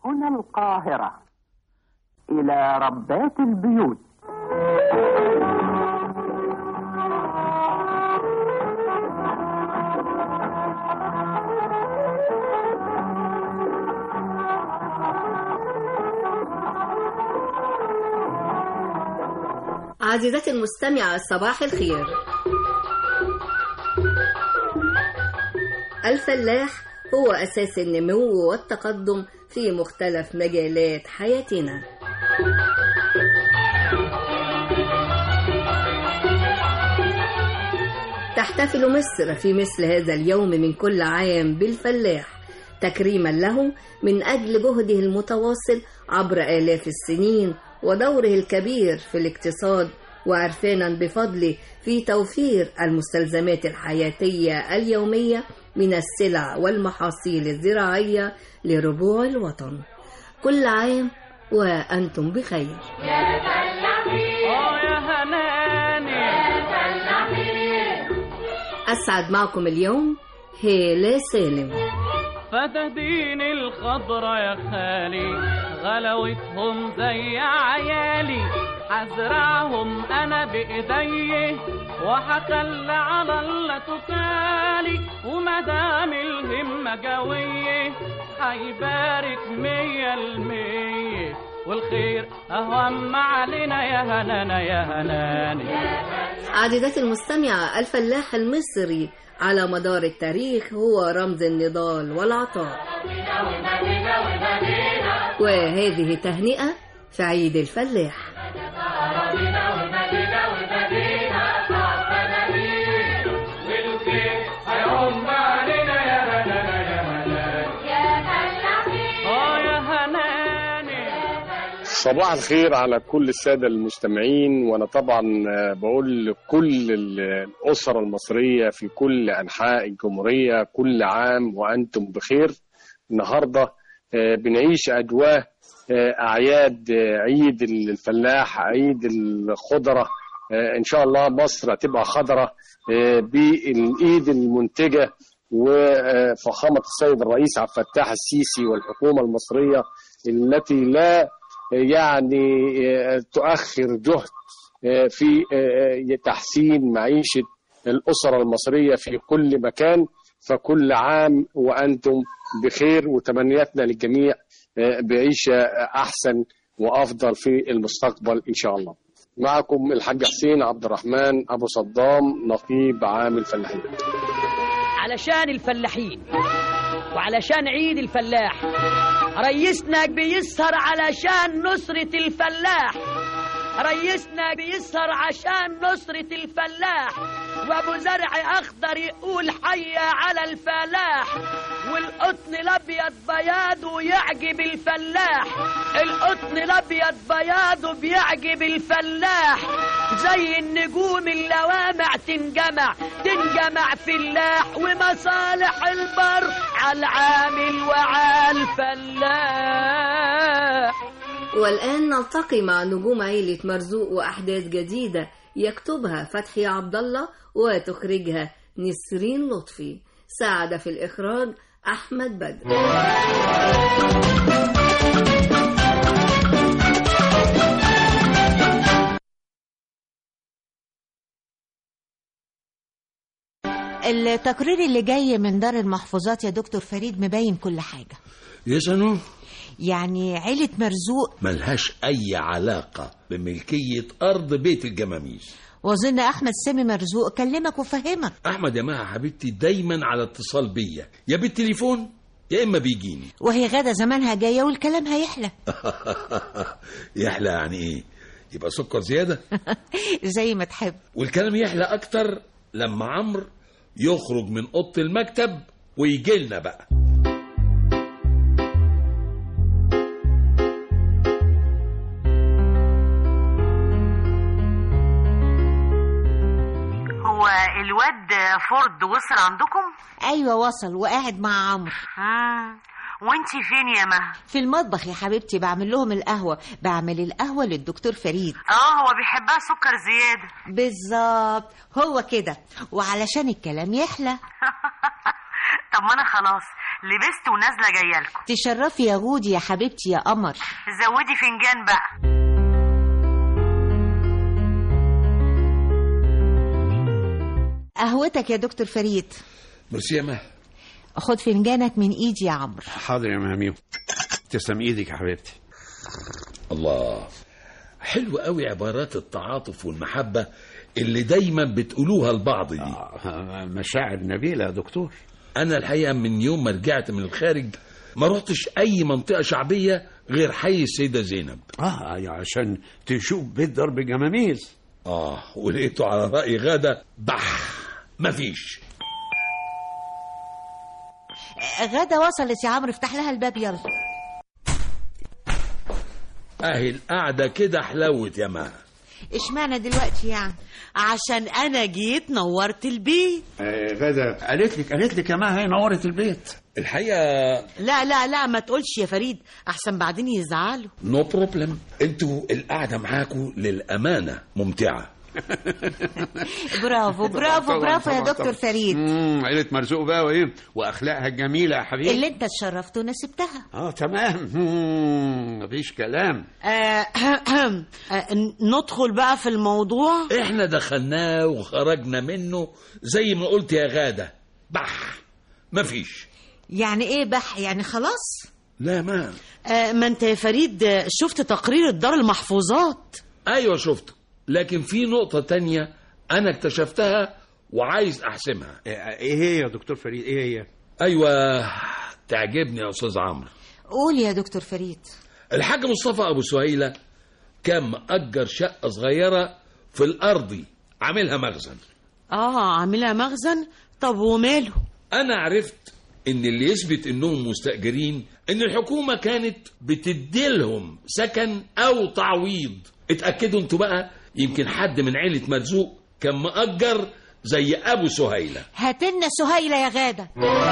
هنا القاهرة إلى ربات البيوت عزيزتي المستمعة صباح الخير الفلاح هو أساس النمو والتقدم في مختلف مجالات حياتنا تحتفل مصر في مثل هذا اليوم من كل عام بالفلاح تكريما له من أجل جهده المتواصل عبر آلاف السنين ودوره الكبير في الاقتصاد وعرفانا بفضله في توفير المستلزمات الحياتية اليومية من السلع والمحاصيل الزراعية لربوع الوطن كل عام وأنتم بخير يا فلاحين اه يا هناني يا فلاحين أسعد معكم اليوم هالة سالم فتهدين الخضرة يا خالي غلوتهم زي عيالي حزرعهم انا بايدي وحخلي على الله تكالي ومدام الهمة جوية هيبارك مية المية والخير اهم علينا يا هنانا يا هناني عزيزتي المستمعة الفلاح المصري على مدار التاريخ هو رمز النضال والعطاء وهذه تهنئة في عيد الفلاح هيهم علينا يا هنانا يا هناني يا فلاحين اه يا هناني صباح الخير على كل السادة المستمعين وأنا طبعا آه، بقول لكل ال- الأسرة المصرية في كل أنحاء الجمهورية كل عام وأنتم بخير النهاردة آه، بنعيش أجواء آه، أعياد آه، عيد الفلاح عيد الخضرة آه، إن شاء الله مصر هتبقى خضرة آه، بالإيد المنتجة وفخامة السيد الرئيس عبد الفتاح السيسي والحكومة المصرية التي لا يعني تؤخر جهد في تحسين معيشة الأسرة المصرية في كل مكان فكل عام وأنتم بخير وتمنياتنا للجميع بعيشة أحسن وأفضل في المستقبل إن شاء الله معكم الحاج حسين عبد الرحمن أبو صدام نقيب عام الفلاحين علشان الفلاحين وعلشان عيد الفلاح ريسنا بيسهر علشان نصرة الفلاح ريسنا بيسهر عشان نصرة الفلاح وابو زرع اخضر يقول حيا على الفلاح والقطن الابيض بياضه يعجب الفلاح القطن الابيض بياضه بيعجب الفلاح زي النجوم اللوامع تنجمع تنجمع في اللاح ومصالح البر على العامل وعلى الفلاح والآن نلتقي مع نجوم عيلة مرزوق وأحداث جديدة يكتبها فتحي عبد الله وتخرجها نسرين لطفي ساعد في الإخراج أحمد بدر التقرير اللي جاي من دار المحفوظات يا دكتور فريد مبين كل حاجة يا سنو يعني عيلة مرزوق ملهاش أي علاقة بملكية أرض بيت الجماميس وظن أحمد سامي مرزوق كلمك وفهمك أحمد يا مها حبيبتي دايما على اتصال بيا يا بالتليفون يا إما بيجيني وهي غدا زمانها جاية والكلام هيحلى يحلى يعني إيه يبقى سكر زيادة زي ما تحب والكلام يحلى أكتر لما عمرو يخرج من أوضة المكتب ويجي لنا بقى هو الواد فورد وصل عندكم؟ أيوة وصل وقاعد مع عمرو مم. وانتي فين يا مها؟ في المطبخ يا حبيبتي بعمل لهم القهوة بعمل القهوة للدكتور فريد اه هو بيحبها سكر زيادة بالظبط هو كده وعلشان الكلام يحلى طب ما انا خلاص لبست ونازله جايه لكم تشرفي يا غودي يا حبيبتي يا قمر زودي فنجان بقى قهوتك يا دكتور فريد ميرسي يا مها خد فنجانك من ايدي يا عمرو حاضر يا مهاميو تسلم ايدك يا حبيبتي الله حلو قوي عبارات التعاطف والمحبة اللي دايما بتقولوها لبعض دي آه، مشاعر نبيلة يا دكتور أنا الحقيقة من يوم ما رجعت من الخارج ما رحتش أي منطقة شعبية غير حي السيدة زينب اه يا عشان تشوف بيت ضرب جماميز آه ولقيته على رأي غادة بح مفيش غدا وصلت يا عمرو افتح لها الباب يلا أهي القعدة كده حلوت يا مها اشمعنى دلوقتي يعني عشان انا جيت نورت البيت آه غدا قالت لك قالت لك يا ما هي نورت البيت الحقيقة لا لا لا ما تقولش يا فريد احسن بعدين يزعلوا نو بروبلم انتوا القعدة معاكوا للأمانة ممتعة برافو برافو طبعاً، برافو يا طبعاً، دكتور طبعاً. فريد امم عيلة مرزوق بقى وايه واخلاقها الجميلة يا حبيبي اللي انت اتشرفت ونسبتها اه تمام مم، مفيش كلام آه آه، ندخل بقى في الموضوع احنا دخلناه وخرجنا منه زي ما قلت يا غادة بح مفيش يعني ايه بح يعني خلاص لا ما آه ما انت يا فريد آه، شفت تقرير الدار المحفوظات ايوه شفته لكن في نقطة تانية انا اكتشفتها وعايز احسمها ايه هي يا دكتور فريد ايه هي ايوه تعجبني يا استاذ عمرو قول يا دكتور فريد الحاج مصطفى ابو سهيلة كان مأجر شقة صغيرة في الارضي عاملها مخزن اه عاملها مخزن طب وماله انا عرفت ان اللي يثبت انهم مستأجرين ان الحكومة كانت بتديلهم سكن او تعويض اتأكدوا انتوا بقى يمكن حد من عيلة مرزوق كان مأجر زي ابو سهيلة هاتلنا سهيلة يا غادة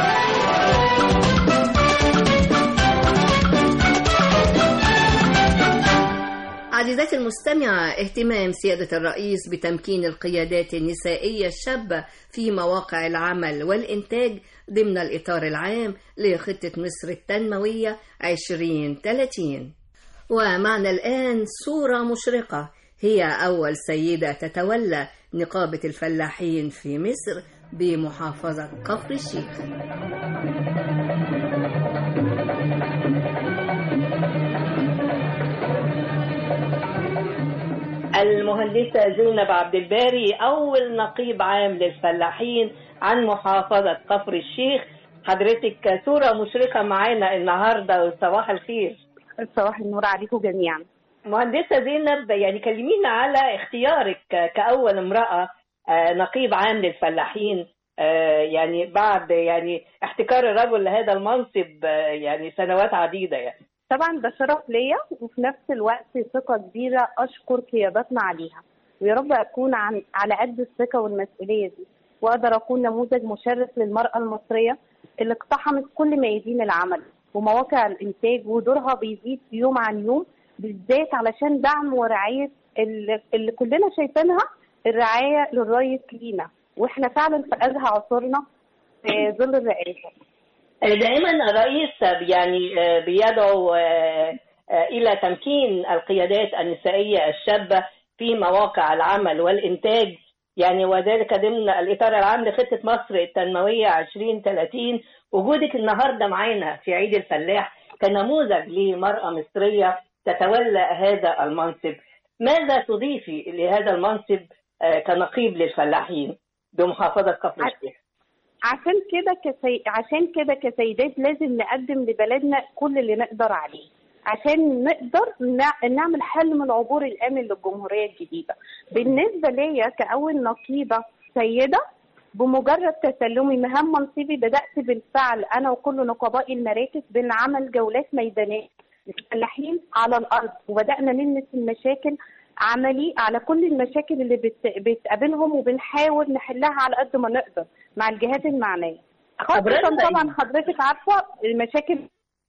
عزيزاتي المستمعة اهتمام سيادة الرئيس بتمكين القيادات النسائية الشابة في مواقع العمل والإنتاج ضمن الإطار العام لخطة مصر التنموية 2030 ومعنا الآن صورة مشرقة هي أول سيدة تتولى نقابة الفلاحين في مصر بمحافظة كفر الشيخ المهندسة زينب عبد الباري أول نقيب عام للفلاحين عن محافظة كفر الشيخ حضرتك صورة مشرقة معانا النهاردة وصباح الخير صباح النور عليكم جميعا مهندسة زينب يعني كلمينا على اختيارك كأول امرأة آه، نقيب عام للفلاحين آه، يعني بعد يعني احتكار الرجل لهذا المنصب آه، يعني سنوات عديدة يعني طبعا ده شرف ليا وفي نفس الوقت ثقة كبيرة أشكر قياداتنا عليها ويا رب أكون عن على قد الثقة والمسؤولية دي وأقدر أكون نموذج مشرف للمرأة المصرية اللي اقتحمت كل ميادين العمل ومواقع الإنتاج ودورها بيزيد يوم عن يوم بالذات علشان دعم ورعاية اللي, اللي كلنا شايفينها الرعاية للريس لينا واحنا فعلا في أزهى عصورنا في ظل الرئاسة دائما الرئيس يعني آه، بيدعو آه، آه، الى تمكين القيادات النسائيه الشابه في مواقع العمل والانتاج يعني وذلك ضمن الاطار العام لخطه مصر التنمويه 2030 وجودك النهارده معانا في عيد الفلاح كنموذج لمراه مصريه تتولى هذا المنصب ماذا تضيفي لهذا المنصب آه، كنقيب للفلاحين بمحافظه كفر الشيخ عشان كده كسي... عشان كده كسيدات لازم نقدم لبلدنا كل اللي نقدر عليه عشان نقدر نع- نعمل حلم العبور الامن للجمهوريه الجديده بالنسبه ليا كاول نقيبه سيده بمجرد تسلمي مهام منصبي بدات بالفعل انا وكل نقباء المراكز بنعمل جولات ميدانيه للفلاحين على الارض وبدانا نلمس المشاكل عملي على كل المشاكل اللي بت... بتقابلهم وبنحاول نحلها على قد ما نقدر مع الجهات المعنيه خاصة أبرزها طبعا حضرتك عارفة المشاكل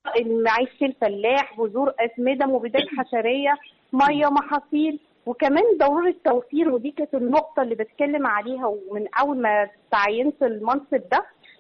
معيشة الفلاح بذور أسمدة مبيدات حشرية مية محاصيل وكمان ضرورة توفير ودي كانت النقطة اللي بتكلم عليها ومن أول ما تعينت المنصب ده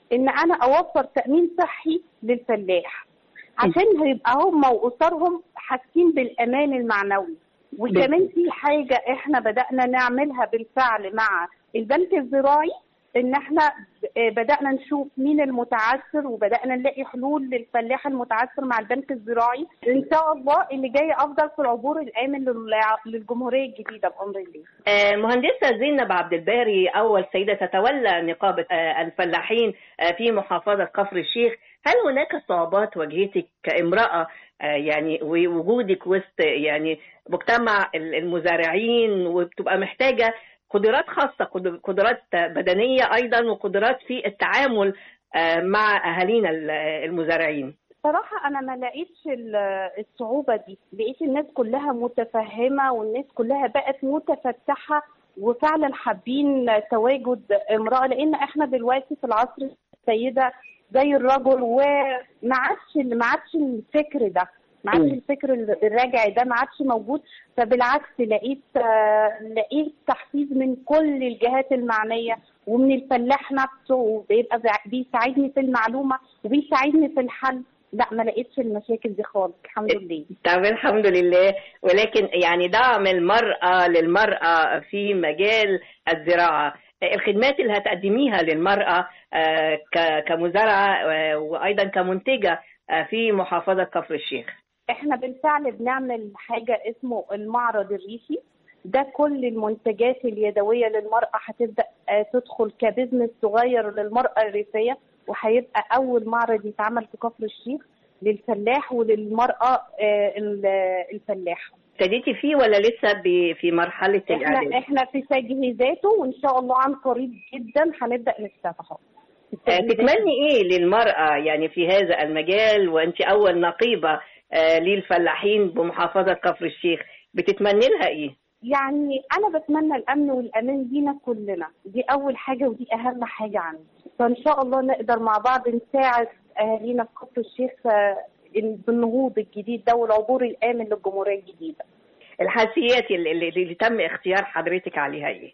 ان انا اوفر تامين صحي للفلاح عشان هيبقى هم واسرهم حاسين بالامان المعنوي وكمان في حاجه احنا بدانا نعملها بالفعل مع البنك الزراعي ان احنا ب- بدانا نشوف مين المتعثر وبدانا نلاقي حلول للفلاح المتعثر مع البنك الزراعي ان شاء الله اللي جاي افضل في العبور الامن للع- للجمهوريه الجديده بامر الله آه، مهندسة زينب عبد الباري أول سيدة تتولى نقابة آه، الفلاحين آه، في محافظة كفر الشيخ هل هناك صعوبات واجهتك كامرأة آه، يعني ووجودك وسط يعني مجتمع ال- المزارعين وبتبقى محتاجة قدرات خاصة قد- قدرات بدنية أيضا وقدرات في التعامل آه، مع أهالينا ال- المزارعين صراحة أنا ما لقيتش ال- الصعوبة دي لقيت الناس كلها متفهمة والناس كلها بقت متفتحة وفعلا حابين تواجد امرأة لأن احنا دلوقتي في العصر السيدة زي الرجل وما عادش ما عادش الفكر ده ما عادش مم. الفكر الراجعي ده ما عادش موجود فبالعكس لقيت آه، لقيت تحفيز من كل الجهات المعنية ومن الفلاح نفسه وبيبقى بيع- بيساعدني في المعلومة وبيساعدني في الحل لا ما لقيتش المشاكل دي خالص الحمد لله طب الحمد لله ولكن يعني دعم المرأة للمرأة في مجال الزراعة الخدمات اللي هتقدميها للمرأة آه، ك- كمزارعة آه، وأيضا كمنتجة آه، في محافظة كفر الشيخ احنا بالفعل بنعمل حاجة اسمه المعرض الريفي ده كل المنتجات اليدوية للمرأة هتبدأ آه، تدخل كبزنس صغير للمرأة الريفية وهيبقى أول معرض يتعمل في كفر الشيخ للفلاح وللمرأة آه، ال- الفلاحة ابتديتي فيه ولا لسه ب- في مرحلة الإعداد؟ احنا احنا في تجهيزاته وان شاء الله عن قريب جدا هنبدأ نفتحه آه، تتمني ايه للمرأة يعني في هذا المجال وانت اول نقيبة آه، للفلاحين بمحافظة كفر الشيخ بتتمني لها ايه؟ يعني انا بتمنى الامن والامان لينا كلنا دي اول حاجه ودي اهم حاجه عندي فان شاء الله نقدر مع بعض نساعد اهالينا في كفر الشيخ آه، بالنهوض الجديد ده والعبور الامن للجمهوريه الجديده الحاسيات اللي, اللي, اللي تم اختيار حضرتك عليها ايه؟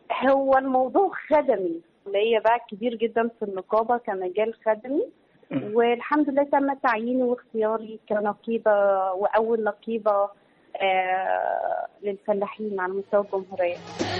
هو الموضوع خدمي ليا بقى كبير جدا في النقابه كمجال خدمي والحمد لله تم تعييني واختياري كنقيبه واول نقيبه آه للفلاحين على مستوى الجمهوريه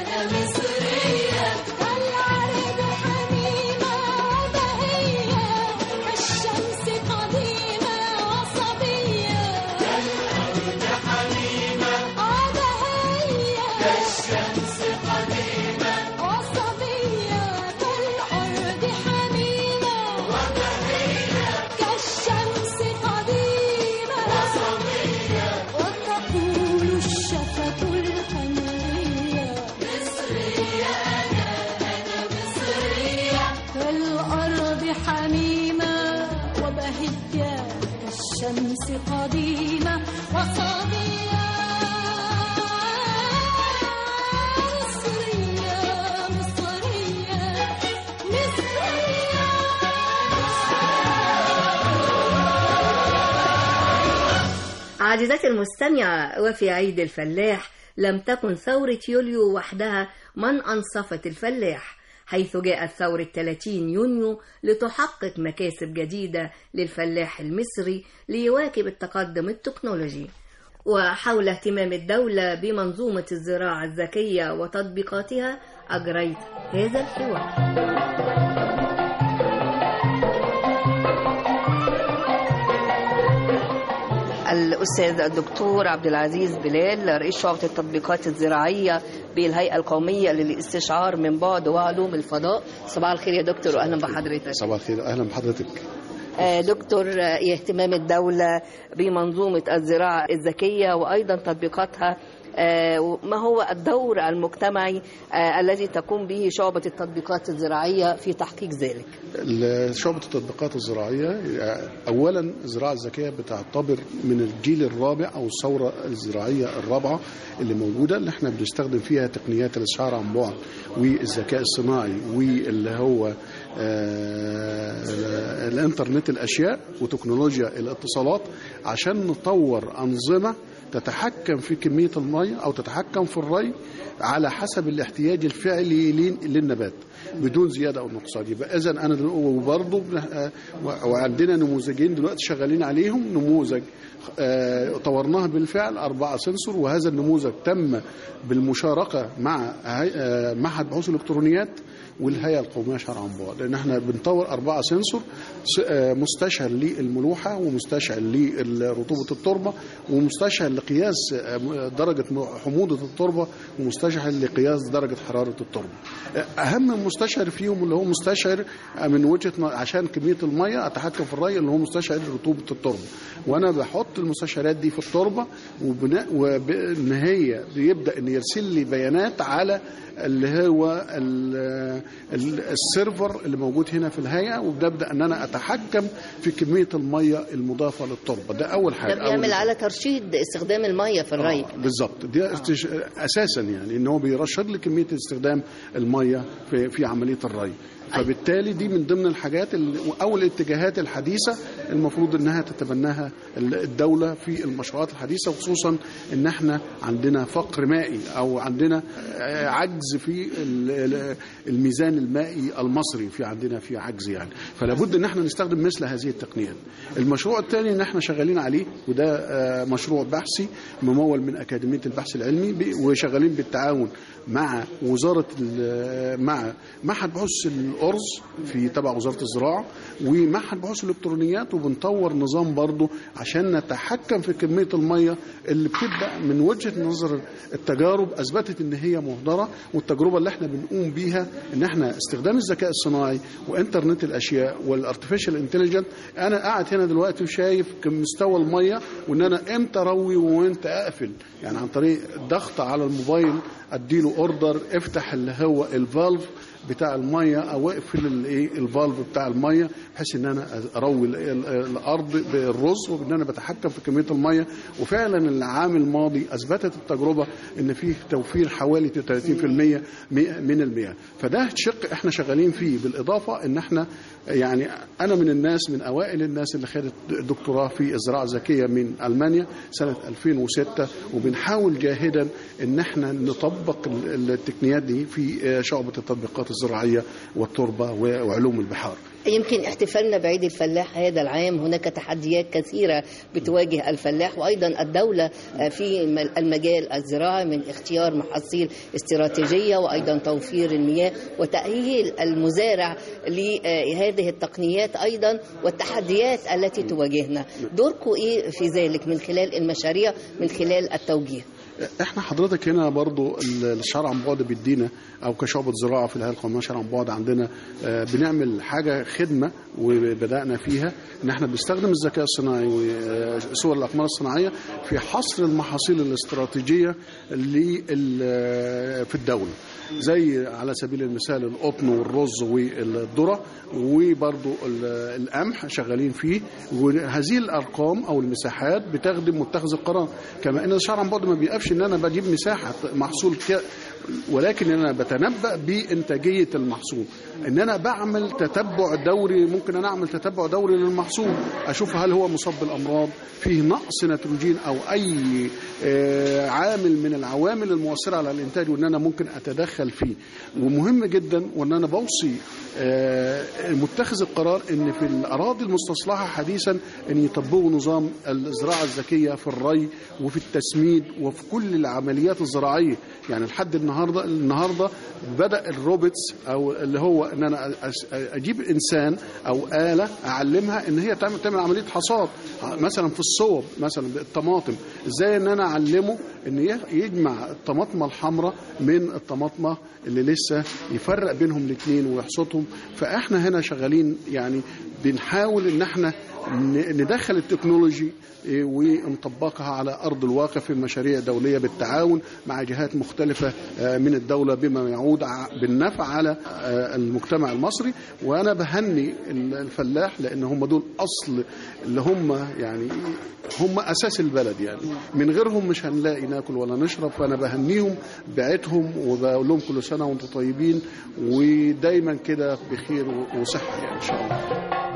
الشمس قديمة وصبية كالأرض حميمة عبهية كالشمس قديمة وصبية كالأرض حميمة وبهية كالشمس قديمة وصبية وتقول الشفة الحنية مصرية أنا أنا مصرية كالأرض حميمة وبهية كالشمس قديمة وصبية مصرية مصرية عزيزتي المستمعة وفي عيد الفلاح لم تكن ثورة يوليو وحدها من أنصفت الفلاح حيث جاءت ثورة 30 يونيو لتحقق مكاسب جديدة للفلاح المصري ليواكب التقدم التكنولوجي وحول اهتمام الدولة بمنظومة الزراعة الذكية وتطبيقاتها أجريت هذا الحوار الأستاذ الدكتور عبد العزيز بلال رئيس شعبة التطبيقات الزراعية بالهيئة القومية للاستشعار من بعد وعلوم الفضاء صباح الخير يا دكتور وأهلا بحضرتك صباح الخير اهلا بحضرتك آه، دكتور آه، اهتمام الدولة بمنظومة الزراعة الذكية وأيضا تطبيقاتها آه، ما هو الدور المجتمعي آه، الذي تقوم به شعبة التطبيقات الزراعية في تحقيق ذلك ال- شعبة التطبيقات الزراعية أولا الزراعة الذكية بتعتبر من الجيل الرابع أو الثورة الزراعية الرابعة اللي موجودة اللي احنا بنستخدم فيها تقنيات الاستشعار عن بعد والذكاء الصناعي واللي هو آه، الانترنت الأشياء وتكنولوجيا الاتصالات عشان نطور أنظمة تتحكم في كميه الميه او تتحكم في الري على حسب الاحتياج الفعلي لين- للنبات بدون زياده او نقصان يبقى اذا انا دل- وبرضه بن- آه، و- وعندنا نموذجين دلوقتي شغالين عليهم نموذج آه، طورناها بالفعل أربعة سنسور وهذا النموذج تم بالمشاركة مع هي- آه، معهد بحوث الإلكترونيات والهيئة القومية شرعا بعد لأن احنا بنطور أربعة سنسور س- آه، مستشعر للملوحة ومستشعر لرطوبة التربة ومستشعر لقياس آه، درجة حموضة التربة ومستشعر لقياس درجة حرارة التربة آه، أهم مستشعر فيهم اللي هو مستشعر آه، من وجهة ن- عشان كمية المية أتحكم في الري اللي هو مستشعر رطوبة التربة وأنا بحط المستشعرات دي في التربة وبناء وبإن هي بيبدأ إن يرسل لي بيانات على اللي هو ال- ال- السيرفر اللي موجود هنا في الهيئة وببدأ إن أنا أتحكم في كمية المية المضافة للتربة ده أول حاجة ده بيعمل أول على ترشيد استخدام الميه في الري بالظبط دي استش... اساسا يعني ان هو بيرشد لي كميه استخدام الميه في في عمليه الري فبالتالي دي من ضمن الحاجات اللي او الاتجاهات الحديثه المفروض انها تتبناها الدوله في المشروعات الحديثه وخصوصا ان احنا عندنا فقر مائي او عندنا آه، عجز في ال- ال- الميزان المائي المصري في عندنا في عجز يعني فلا بد ان احنا نستخدم مثل هذه التقنيات المشروع الثاني ان احنا شغالين عليه وده آه، مشروع بحثي ممول من اكاديميه البحث العلمي ب- وشغالين بالتعاون مع وزاره ال- مع معهد بحوث الارز في تبع وزاره الزراعه ومعهد بحوث الالكترونيات وبنطور نظام برضه عشان نتحكم في كميه الميه اللي بتبدا من وجهه نظر التجارب اثبتت ان هي مهدره والتجربه اللي احنا بنقوم بيها ان احنا استخدام الذكاء الصناعي وانترنت الاشياء والارتفيشال انتليجنت انا قاعد هنا دلوقتي وشايف كم مستوى الميه وان انا امتى اروي وامتى اقفل يعني عن طريق ضغط على الموبايل اديله اوردر افتح اللي هو الفالف بتاع الميه او اقفل الايه الفالف بتاع الميه بحيث ان انا اروي ال- ال- الارض بالرز وان انا بتحكم في كميه الميه وفعلا العام الماضي اثبتت التجربه ان فيه توفير حوالي 30% مي- من المياه فده شق احنا شغالين فيه بالاضافه ان احنا يعني انا من الناس من اوائل الناس اللي خدت دكتوراه في الزراعه الذكيه من المانيا سنه 2006 وبنحاول جاهدا ان احنا نطبق ال- التقنيات دي في شعبه التطبيقات الزراعيه والتربه وعلوم البحار يمكن احتفالنا بعيد الفلاح هذا العام هناك تحديات كثيرة بتواجه الفلاح وأيضا الدولة في المجال الزراعي من اختيار محاصيل استراتيجية وأيضا توفير المياه وتأهيل المزارع لهذه التقنيات أيضا والتحديات التي تواجهنا دوركم إيه في ذلك من خلال المشاريع من خلال التوجيه احنا حضرتك هنا برضو ال- الشرع عن بعد بيدينا او كشعبة زراعة في الهيئة القومية شرع عن بعد عندنا آه، بنعمل حاجة خدمة وبدأنا فيها ان احنا بنستخدم الذكاء الصناعي وصور الاقمار الصناعية في حصر المحاصيل الاستراتيجية لل- في الدولة زي على سبيل المثال القطن والرز والذرة وبرضو ال- القمح شغالين فيه وهذه الارقام او المساحات بتخدم متخذ القرار كما ان الشرع عن بعد ما بيقفش ان انا بجيب مساحه محصول ك... ولكن انا بتنبأ بانتاجيه المحصول ان انا بعمل تتبع دوري ممكن انا اعمل تتبع دوري للمحصول اشوف هل هو مصاب بالامراض فيه نقص نيتروجين او اي آه، عامل من العوامل المؤثره على الانتاج وان انا ممكن اتدخل فيه ومهم جدا وان انا بوصي آه، متخذ القرار ان في الاراضي المستصلحه حديثا ان يطبقوا نظام الزراعه الذكيه في الري وفي التسميد وفي كل العمليات الزراعيه يعني لحد النهارده النهارده بدا الروبوتس او اللي هو ان انا أس- اجيب انسان او اله اعلمها ان هي تعمل تعمل عمليه حصاد مثلا في الصوب مثلا الطماطم ازاي ان انا اعلمه ان ي- يجمع الطماطمه الحمراء من الطماطمه اللي لسه يفرق بينهم الاثنين ويحصدهم فاحنا هنا شغالين يعني بنحاول ان احنا ن- ندخل التكنولوجي إيه، ونطبقها على ارض الواقع في مشاريع دوليه بالتعاون مع جهات مختلفه آه، من الدوله بما يعود ع- بالنفع على آه، المجتمع المصري وانا بهني ال- الفلاح لان هم دول اصل اللي هم يعني هم اساس البلد يعني من غيرهم مش هنلاقي ناكل ولا نشرب فانا بهنيهم بعتهم وبقول لهم كل سنه وانتم طيبين ودايما كده بخير و- وصحه يعني ان شاء الله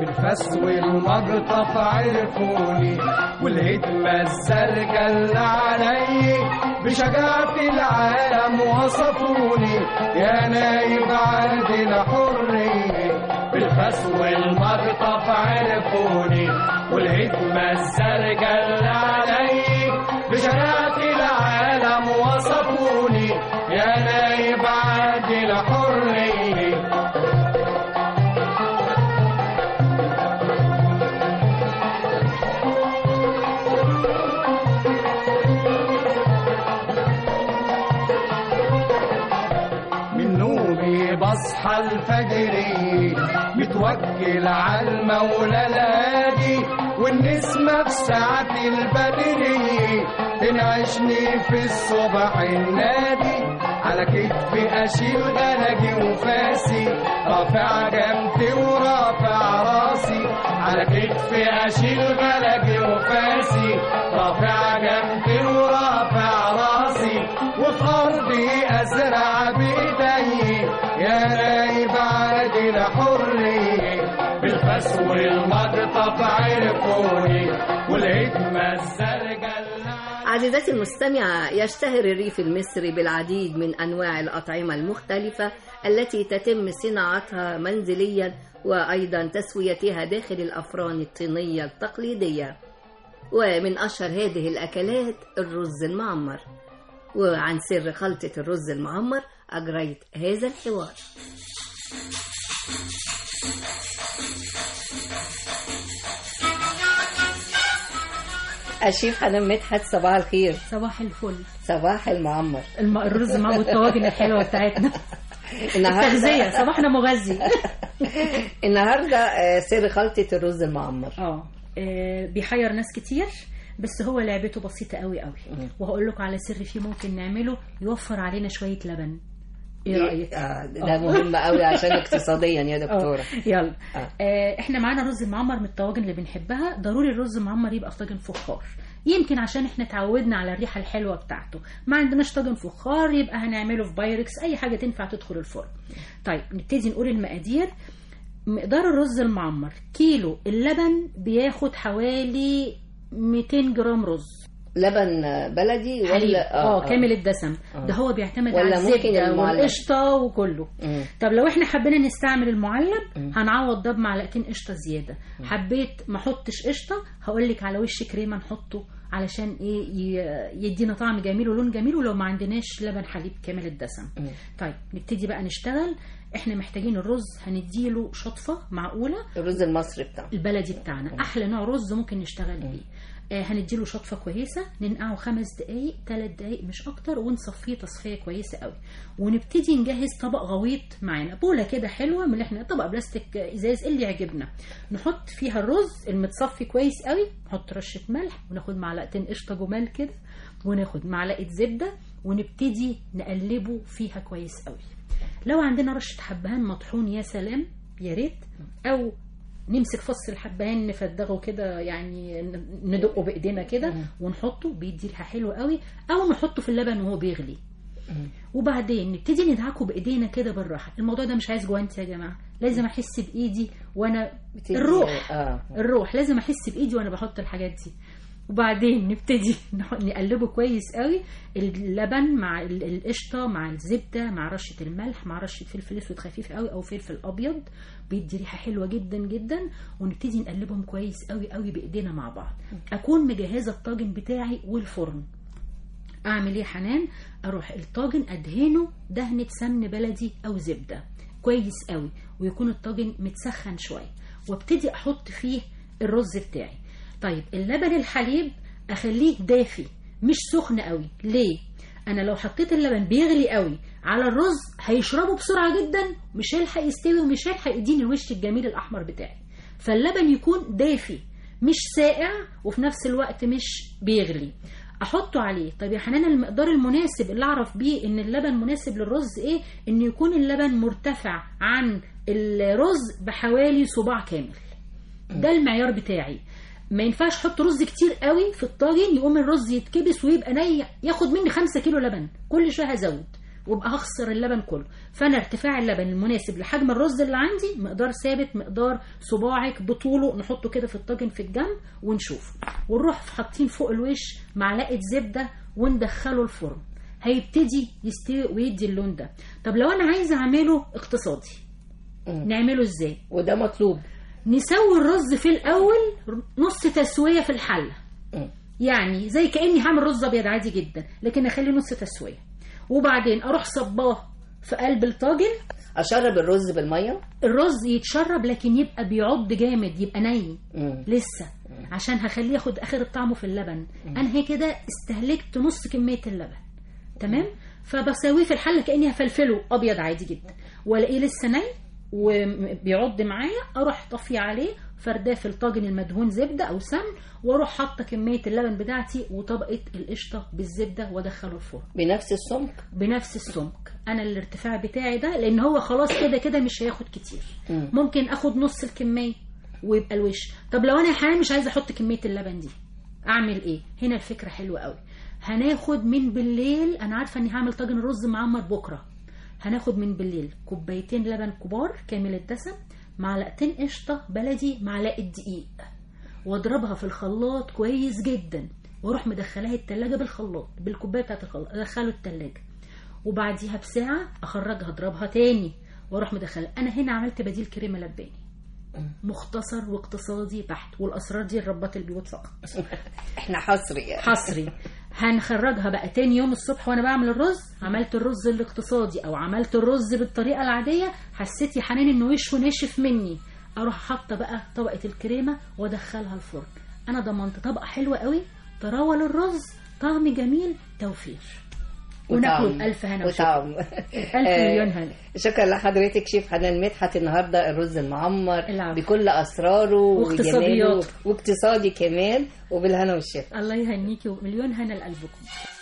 بالفس والمقطف عرفوني والهدمة الزرقاء اللي علي بشجاعة العالم وصفوني يا نايب عادل حرية بالفس والمقطف عرفوني والهدمة الزرقاء اللي علي بشجاعة العالم وصفوني يا نايب عادل حرية من نومي بصحى الفجري متوكل على المولى الهادي والنسمة في ساعة البدري تنعشني في الصبح النادي على كتفي أشيل غلجي وفاسي رافع جمتي ورافع راسي على كتفي أشيل غلجي وفاسي رافع جمتي ورافع راسي وفي أرضي أزرع بإيدي يا رايب عادل حرية بالفس والمقطف عرفوني والهدمة الزرقاء عزيزتي المستمعة يشتهر الريف المصري بالعديد من أنواع الأطعمة المختلفة التي تتم صناعتها منزليا وأيضا تسويتها داخل الأفران الطينية التقليدية ومن أشهر هذه الأكلات الرز المعمر وعن سر خلطة الرز المعمر أجريت هذا الحوار الشيف حنان مدحت صباح الخير صباح الفل صباح المعمر الم... الرز معاه والطواجن الحلوه بتاعتنا التغذيه صباحنا مغذي النهارده آه، سر خلطة الرز المعمر اه آه، بيحير ناس كتير بس هو لعبته بسيطه قوي قوي وهقول لكم على سر فيه ممكن نعمله يوفر علينا شويه لبن ايه رايك آه، ده مهم قوي عشان اقتصاديا يا دكتورة آه، يلا آه. آه احنا معانا رز المعمر من الطواجن اللي بنحبها ضروري الرز المعمر يبقى في طاجن فخار يمكن عشان احنا اتعودنا على الريحه الحلوه بتاعته ما عندناش طاجن فخار يبقى هنعمله في بايركس اي حاجه تنفع تدخل الفرن طيب نبتدي نقول المقادير مقدار الرز المعمر كيلو اللبن بياخد حوالي 200 جرام رز لبن بلدي حليب ولا اه كامل الدسم آه. ده هو بيعتمد ولا على ممكن الزبده المعلب؟ والقشطه وكله مم. طب لو احنا حبينا نستعمل المعلب مم. هنعوض ده بمعلقتين قشطه زياده حبيت ما احطش قشطه هقول لك على وش كريمه نحطه علشان ايه ي- يدينا طعم جميل ولون جميل ولو ما عندناش لبن حليب كامل الدسم مم. طيب نبتدي بقى نشتغل احنا محتاجين الرز هنديله شطفه معقوله الرز المصري بتاعنا البلدي بتاعنا احلى نوع رز ممكن نشتغل بيه آه هنديله شطفه كويسه ننقعه خمس دقايق ثلاث دقايق مش اكتر ونصفيه تصفيه كويسه قوي ونبتدي نجهز طبق غويط معانا بوله كده حلوه من اللي احنا طبق بلاستيك آه، ازاز اللي يعجبنا نحط فيها الرز المتصفي كويس قوي نحط رشه ملح وناخد معلقتين قشطه جمال كده وناخد معلقه زبده ونبتدي نقلبه فيها كويس قوي لو عندنا رشه حبهان مطحون يا سلام يا ريت او نمسك فص الحبهان نفدغه كده يعني ن- ندقه بايدينا كده ونحطه بيدي ريحه حلوه قوي او نحطه في اللبن وهو بيغلي وبعدين نبتدي ندعكه بايدينا كده بالراحه الموضوع ده مش عايز جوانتي يا جماعه لازم احس بايدي وانا بتدي- الروح آه. الروح لازم احس بايدي وانا بحط الحاجات دي وبعدين نبتدي نح- نقلبه كويس قوي اللبن مع ال- القشطه مع الزبده مع رشه الملح مع رشه فلفل اسود خفيف قوي او فلفل ابيض بيدي ريحه حلوه جدا جدا ونبتدي نقلبهم كويس قوي قوي بايدينا مع بعض اكون مجهزه الطاجن بتاعي والفرن اعمل ايه يا حنان اروح الطاجن ادهنه دهنه سمن بلدي او زبده كويس قوي ويكون الطاجن متسخن شويه وابتدي احط فيه الرز بتاعي طيب اللبن الحليب اخليه دافي مش سخن قوي ليه انا لو حطيت اللبن بيغلي قوي على الرز هيشربه بسرعه جدا مش هيلحق يستوي ومش هيلحق يديني الوش الجميل الاحمر بتاعي فاللبن يكون دافي مش ساقع وفي نفس الوقت مش بيغلي احطه عليه طيب يا حنان المقدار المناسب اللي اعرف بيه ان اللبن مناسب للرز ايه ان يكون اللبن مرتفع عن الرز بحوالي صباع كامل ده المعيار بتاعي ما ينفعش احط رز كتير قوي في الطاجن يقوم الرز يتكبس ويبقى ني ياخد مني 5 كيلو لبن كل شويه هزود وابقى هخسر اللبن كله فانا ارتفاع اللبن المناسب لحجم الرز اللي عندي مقدار ثابت مقدار صباعك بطوله نحطه كده في الطاجن في الجنب ونشوف ونروح حاطين فوق الوش معلقه زبده وندخله الفرن هيبتدي يستوي ويدي اللون ده طب لو انا عايزه اعمله اقتصادي نعمله ازاي وده مطلوب نسوي الرز في الاول نص تسويه في الحله يعني زي كاني هعمل رز ابيض عادي جدا لكن اخليه نص تسويه وبعدين اروح صباه في قلب الطاجن اشرب الرز بالميه الرز يتشرب لكن يبقى بيعض جامد يبقى ني مم. لسه عشان هخليه ياخد اخر طعمه في اللبن انا هي كده استهلكت نص كميه اللبن تمام فبسويه في الحله كاني هفلفله ابيض عادي جدا والاقيه لسه ني وبيعض معايا اروح طفي عليه فرداه في الطاجن المدهون زبده او سمن واروح حاطه كميه اللبن بتاعتي وطبقه القشطه بالزبده وادخله الفرن بنفس السمك بنفس السمك انا الارتفاع بتاعي ده لان هو خلاص كده كده مش هياخد كتير مم. ممكن اخد نص الكميه ويبقى الوش طب لو انا حاليا مش عايزه احط كميه اللبن دي اعمل ايه هنا الفكره حلوه قوي هناخد من بالليل انا عارفه اني هعمل طاجن رز معمر بكره هناخد من بالليل كوبايتين لبن كبار كامل الدسم معلقتين قشطه بلدي معلقه دقيق واضربها في الخلاط كويس جدا واروح مدخلاها التلاجة بالخلاط بالكوبايه بتاعت الخلاط ادخله التلاجة وبعديها بساعه اخرجها اضربها تاني واروح مدخلها انا هنا عملت بديل كريمه لباني مختصر واقتصادي بحت والاسرار دي لربات البيوت فقط احنا حصري يعني. حصري هنخرجها بقى تاني يوم الصبح وانا بعمل الرز عملت الرز الاقتصادي او عملت الرز بالطريقه العاديه حسيت يا حنان انه وشه ناشف مني اروح حاطه بقى طبقه الكريمه وادخلها الفرن انا ضمنت طبقه حلوه قوي تراول الرز طعم جميل توفير وناكل وطعم. الف هنا وطعم ألف مليون هنا شكرا لحضرتك شيف حنان مدحت النهارده الرز المعمر بكل اسراره واقتصاديات. وجماله واقتصادي كمان وبالهنا والشفا الله يهنيكي ومليون هنا لقلبكم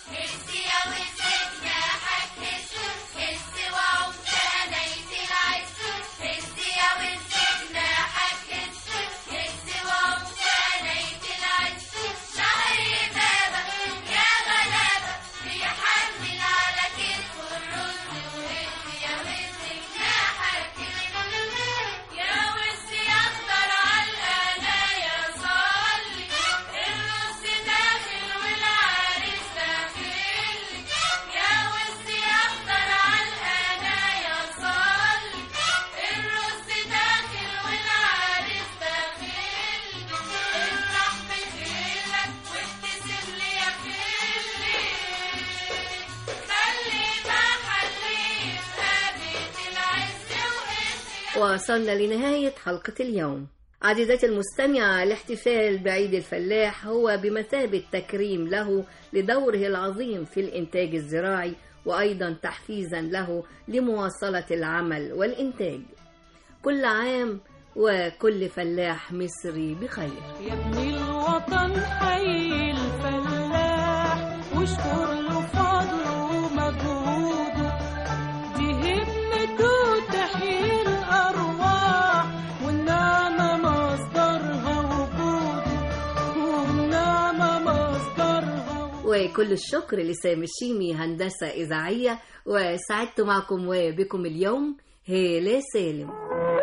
وصلنا لنهاية حلقة اليوم عزيزتي المستمعة الاحتفال بعيد الفلاح هو بمثابة تكريم له لدوره العظيم في الإنتاج الزراعي وأيضا تحفيزا له لمواصلة العمل والإنتاج كل عام وكل فلاح مصري بخير يا ابن الوطن حي الفلاح واشكر له فضله ومجهوده دي همته تحيي الأرواح والنعمة مصدرها وجوده والنعمة مصدرها وكل الشكر لسامي الشيمي هندسة إذاعية وسعدت معكم وبكم اليوم هالة سالم